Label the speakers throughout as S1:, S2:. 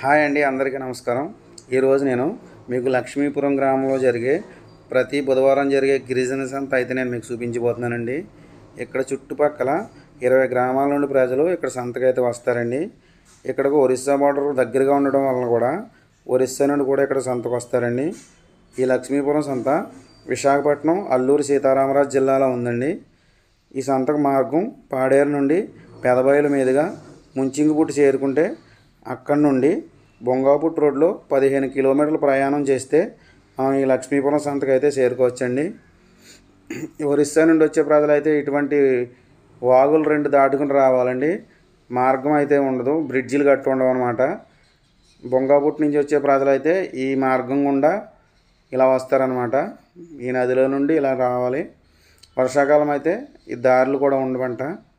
S1: Hi అండి అందరికీ నమస్కారం ఈరోజు నేను మీకు లక్ష్మీపురం గ్రామంలో జరిగే ప్రతి బుధవారం జరిగే గిరిజన సంత అయితే నేను మీకు చూపించబోతున్నానండి ఇక్కడ చుట్టుపక్కల ఇరవై గ్రామాల నుండి ప్రజలు ఇక్కడ సంతకి అయితే వస్తారండి ఇక్కడకు ఒరిస్సా బార్డర్ దగ్గరగా ఉండడం వలన కూడా ఒరిస్సా నుండి కూడా ఇక్కడ సంతకు వస్తారండి ఈ లక్ష్మీపురం సంత విశాఖపట్నం అల్లూరు సీతారామరాజు జిల్లాలో ఉందండి ఈ సంతకు మార్గం పాడేరు నుండి పెదబయలు మీదుగా ముంచింగిపుట్టు చేరుకుంటే అక్కడి నుండి బొంగాపుట్టు రోడ్లో పదిహేను కిలోమీటర్ల ప్రయాణం చేస్తే మనం ఈ లక్ష్మీపురం సంతకు అయితే చేరుకోవచ్చండి ఒరిస్సా నుండి వచ్చే ప్రజలైతే ఇటువంటి వాగులు రెండు దాటుకుని రావాలండి మార్గం అయితే ఉండదు బ్రిడ్జిలు కట్టి ఉండవు అనమాట బొంగాపుట్టు నుంచి వచ్చే ప్రజలైతే ఈ మార్గం గుండా ఇలా వస్తారనమాట ఈ నదిలో నుండి ఇలా రావాలి వర్షాకాలం అయితే ఈ దారులు కూడా ఉండవంట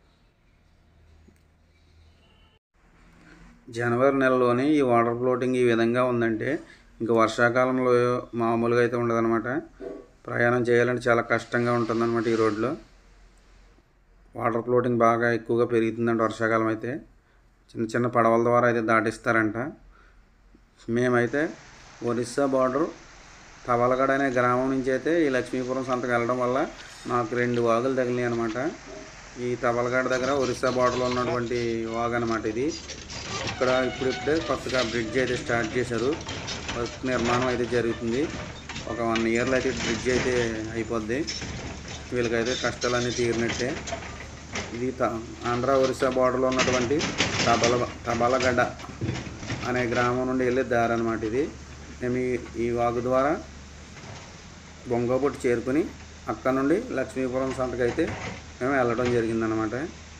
S1: జనవరి నెలలోని ఈ వాటర్ ఫ్లోటింగ్ ఈ విధంగా ఉందంటే ఇంకా వర్షాకాలంలో మామూలుగా అయితే ఉండదన్నమాట ప్రయాణం చేయాలంటే చాలా కష్టంగా ఉంటుందన్నమాట ఈ రోడ్లో వాటర్ ఫ్లోటింగ్ బాగా ఎక్కువగా పెరుగుతుందంట వర్షాకాలం అయితే చిన్న చిన్న పడవల ద్వారా అయితే దాటిస్తారంట మేమైతే ఒరిస్సా బార్డర్ తవలగడ అనే గ్రామం నుంచి అయితే ఈ లక్ష్మీపురం సంతకు వెళ్ళడం వల్ల నాకు రెండు వాగులు తగిలినాయి అనమాట ఈ తవలగడ దగ్గర ఒరిస్సా బార్డర్లో ఉన్నటువంటి వాగు అనమాట ఇది ఇక్కడ ఇప్పుడిప్పుడే కొత్తగా బ్రిడ్జ్ అయితే స్టార్ట్ చేశారు వర్క్ నిర్మాణం అయితే జరుగుతుంది ఒక వన్ ఇయర్లో అయితే బ్రిడ్జ్ అయితే అయిపోద్ది వీళ్ళకైతే కష్టాలన్నీ తీరినట్టే ఇది త ఆంధ్ర ఒరిస్సా బార్డర్లో ఉన్నటువంటి తబల తబలగడ్డ అనే గ్రామం నుండి వెళ్ళే దారి అనమాట ఇది మేము ఈ- ఈ వాగు ద్వారా బొంగోపట్టు చేరుకుని అక్కడ నుండి లక్ష్మీపురం సంతకైతే మేము వెళ్ళడం జరిగిందనమాట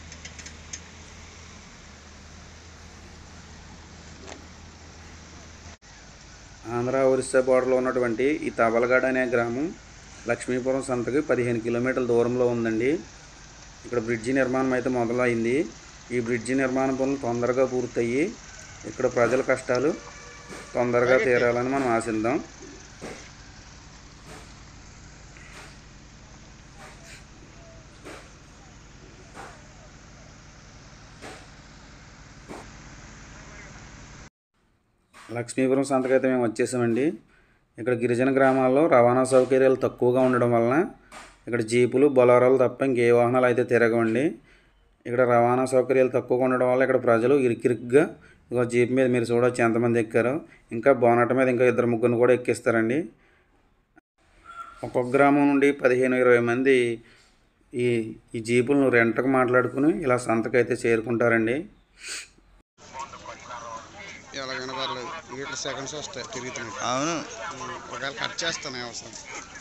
S1: ఆంధ్ర ఒరిస్సా బోర్డర్లో ఉన్నటువంటి ఈ తబలగడ అనే గ్రామం లక్ష్మీపురం సంతకి పదిహేను కిలోమీటర్ల దూరంలో ఉందండి ఇక్కడ బ్రిడ్జి నిర్మాణం అయితే మొదలైంది ఈ బ్రిడ్జి నిర్మాణ పనులు తొందరగా పూర్తయ్యి ఇక్కడ ప్రజల కష్టాలు తొందరగా తీరాలని మనం ఆశిద్దాం లక్ష్మీపురం సంతకైతే మేము వచ్చేసామండి ఇక్కడ గిరిజన గ్రామాల్లో రవాణా సౌకర్యాలు తక్కువగా ఉండడం వలన ఇక్కడ జీపులు బొలారాలు తప్ప ఇంకే వాహనాలు అయితే తిరగవండి ఇక్కడ రవాణా సౌకర్యాలు తక్కువగా ఉండడం వల్ల ఇక్కడ ప్రజలు ఇరికిరిగ్గా ఇగో జీప్ మీద మీరు చూడవచ్చు ఎంతమంది ఎక్కారో ఇంకా బోనట మీద ఇంకా ఇద్దరు ముగ్గురు కూడా ఎక్కిస్తారండి ఒక్కొక్క గ్రామం నుండి పదిహేను ఇరవై మంది ఈ ఈ జీపులను రెంట్కి మాట్లాడుకుని ఇలా సంతకైతే చేరుకుంటారండి
S2: ఎలాగైనా పర్లేదు వీటిలో సెకండ్స్ వస్తాయి తిరుగుతున్నాయి
S3: అవును
S2: ఒకవేళ కట్ చేస్తాను అవసరం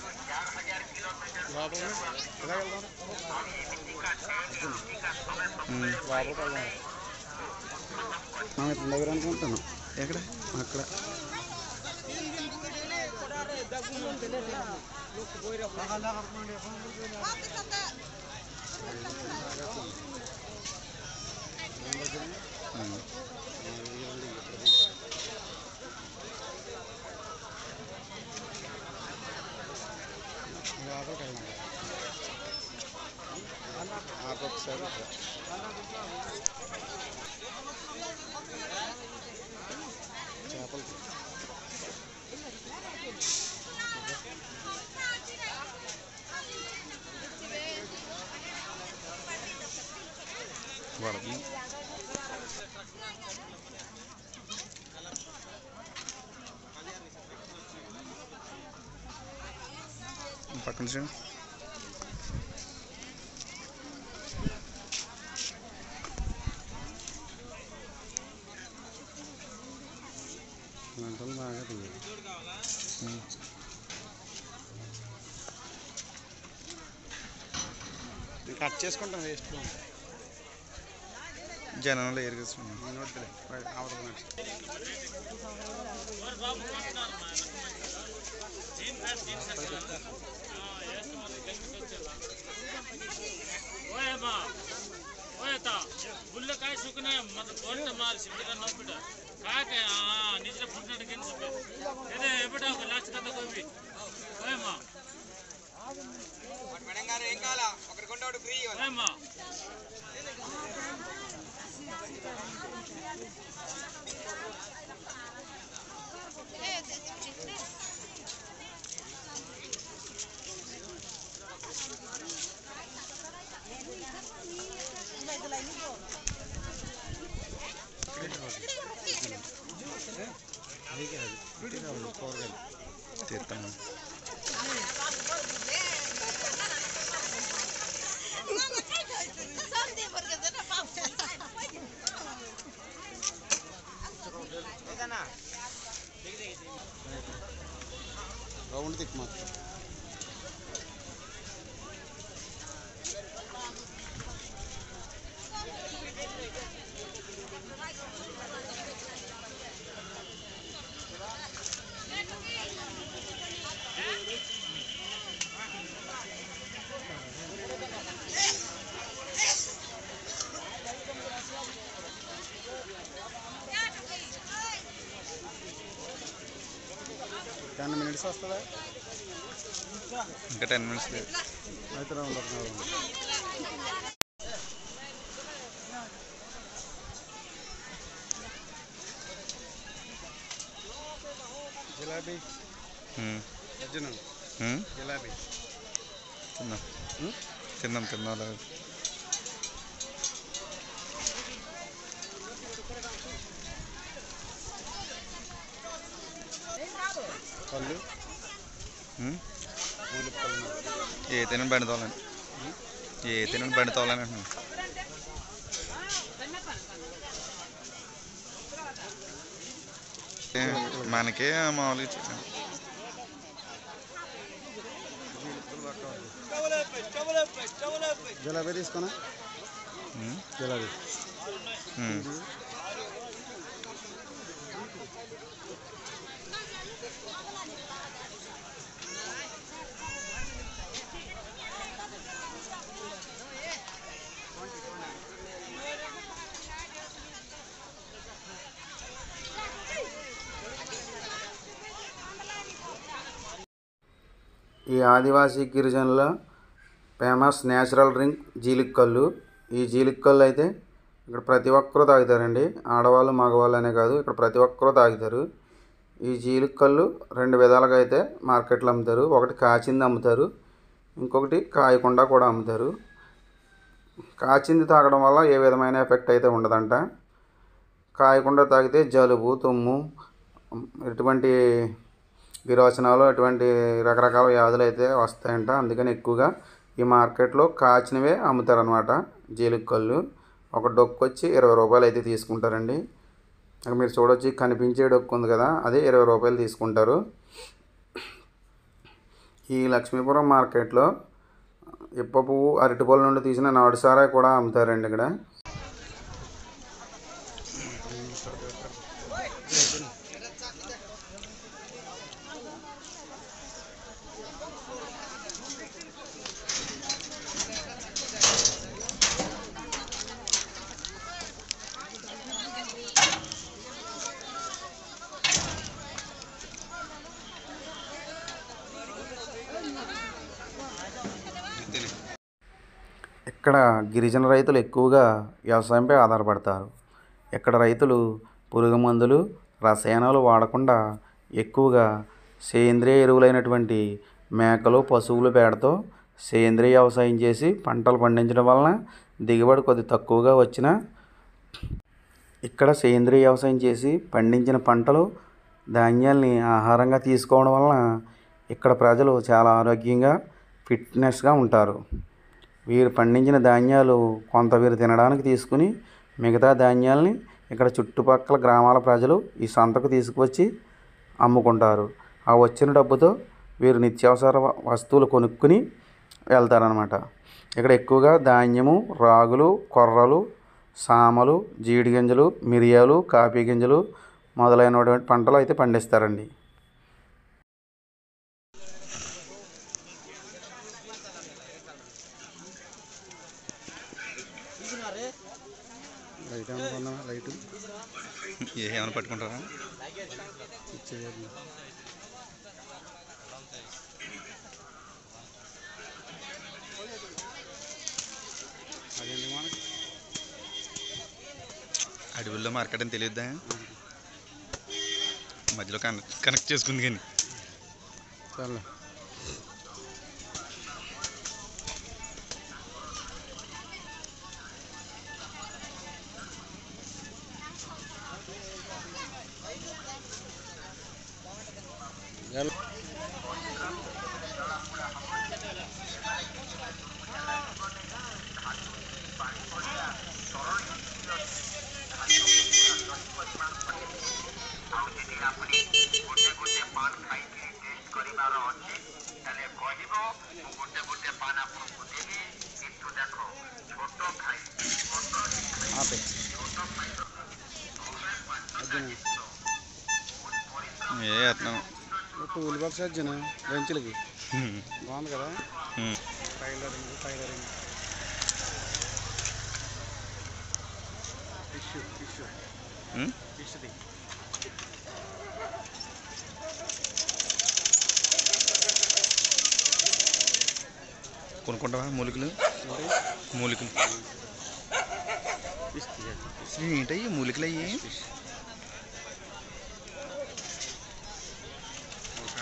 S2: ఇతని దగ్గర అనుకుంటాను
S3: ఎక్కడ
S2: అక్కడ ఒకసారి చేపలు
S3: వరద పక్కన చూడు
S2: మంటలు బాగా తీయాలి కట్ చేసుకుంటాం వేస్ట్
S3: జనంలో ఎరిగిస్తున్నాం
S2: వద్దులే అవతల
S4: ओए माँ ओए ता बुल्ले काय सुकने मतलब बोलते मार सिमटा नो बिटा काय के हां निजरे फुटने के सुबे एदे एबटा को लाच का कोई भी ओए माँ ओए माँ
S2: కూరగాయలు
S3: తీస్తాను
S2: రౌండ్ తిప్పి మొత్తం టెన్ మినిట్స్ వస్తుందా
S3: ఇంకా టెన్ మినిట్స్
S2: అయితే రౌండ్ ఒక రౌండ్ జిలాబీ అర్జున జిలాబీ
S3: తిన్నాం తిన్నాం తిన్నాం లేదు
S2: పళ్ళు పూలు పళ్ళు
S3: ఏ తినని బండి తోలని ఏ తినని బండి తోలని అంటున్నాను ఏ, మనకే మామూలుగా చికెన్
S2: జిలాబీ తీసుకున్నా జిలాబీ
S1: ఈ ఆదివాసీ గిరిజనుల ఫేమస్ నేచురల్ డ్రింక్ జీలిక్కళ్ళు ఈ జీలిక్కళ్ళు అయితే ఇక్కడ ప్రతి ఒక్కరూ తాగుతారండి ఆడవాళ్ళు మగవాళ్ళు అనే కాదు ఇక్కడ ప్రతి ఒక్కరూ తాగుతారు ఈ జీలిక్కళ్ళు రెండు విధాలుగా అయితే మార్కెట్లో అమ్ముతారు ఒకటి కాచింది అమ్ముతారు ఇంకొకటి కాయకుండా కూడా అమ్ముతారు కాచింది తాగడం వల్ల ఏ విధమైన ఎఫెక్ట్ అయితే ఉండదంట కాయకుండా తాగితే జలుబు తుమ్ము ఎటువంటి విరోచనాలు అటువంటి రకరకాల వ్యాధులు అయితే వస్తాయంట అందుకని ఎక్కువగా ఈ మార్కెట్లో కాచినవే అమ్ముతారనమాట జీలుకళ్ళు ఒక డొక్కు వచ్చి ఇరవై రూపాయలు అయితే తీసుకుంటారండి అక్కడ మీరు చూడొచ్చు ఈ కనిపించే డొక్కు ఉంది కదా అదే ఇరవై రూపాయలు తీసుకుంటారు ఈ లక్ష్మీపురం మార్కెట్లో ఇప్ప పువ్వు అరటిపళ్ళ నుండి తీసిన నాడుసారా కూడా అమ్ముతారండి ఇక్కడ ఇక్కడ గిరిజన రైతులు ఎక్కువగా వ్యవసాయంపై ఆధారపడతారు ఇక్కడ రైతులు పురుగు మందులు రసాయనాలు వాడకుండా ఎక్కువగా సేంద్రియ ఎరువులైనటువంటి మేకలు పశువుల పేడతో సేంద్రియ వ్యవసాయం చేసి పంటలు పండించడం వలన దిగుబడి కొద్ది తక్కువగా వచ్చినా ఇక్కడ సేంద్రియ వ్యవసాయం చేసి పండించిన పంటలు ధాన్యాల్ని ఆహారంగా తీసుకోవడం వలన ఇక్కడ ప్రజలు చాలా ఆరోగ్యంగా ఫిట్నెస్గా ఉంటారు వీరు పండించిన ధాన్యాలు కొంత వీరు తినడానికి తీసుకుని మిగతా ధాన్యాల్ని ఇక్కడ చుట్టుపక్కల గ్రామాల ప్రజలు ఈ సంతకు తీసుకువచ్చి అమ్ముకుంటారు ఆ వచ్చిన డబ్బుతో వీరు నిత్యావసర వ- వస్తువులు కొనుక్కుని వెళ్తారనమాట ఇక్కడ ఎక్కువగా ధాన్యము రాగులు కొర్రలు సామలు జీడి గింజలు మిరియాలు కాఫీ గింజలు మొదలైనటువంటి పంటలు అయితే పండిస్తారండి
S2: లైట్ ఏమైనా కొన్నావా లైట్
S3: ఏ ఏమైనా పట్టుకుంటారా
S2: ఇచ్చేయండి అదేంటి మనకి
S3: అడవుల్లో మార్కెట్ అని తెలియద్దా మధ్యలో కనెక్ట్ కనెక్ట్ చేసుకుంది కానీ
S2: చాలే ఆపే
S3: ఏ ఎత్తున్నాను
S2: టూ వీలర్స్ అర్జున బెంచ్లకి బాగుంది కదా టైలరింగ్ టైలరింగ్ టిష్యూ టిష్యూ టిష్యూది
S3: కొనుక్కుంటావా మూలికలు మూలికలు
S2: ఫిష్ తీయాలి
S3: ఏంటయ్యి మూలికలు అయ్యి
S2: ఫిష్ ఒక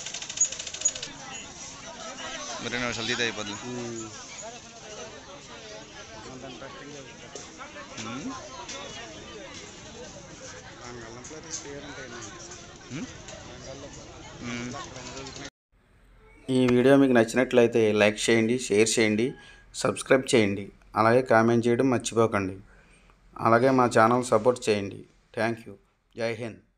S3: మరి రెండు నిమిషాలు తీతే అయిపోద్ది
S2: అంత ఇంట్రెస్టింగ్
S3: ఉమ్.
S2: దాని గల్లంలో స్పేర్ ఉంటాయి
S3: ఉమ్. ఉమ్.
S1: ఈ వీడియో మీకు నచ్చినట్లయితే లైక్ చేయండి షేర్ చేయండి సబ్స్క్రైబ్ చేయండి అలాగే కామెంట్ చేయడం మర్చిపోకండి అలాగే మా ఛానల్ సపోర్ట్ చేయండి థ్యాంక్ యూ జై హింద్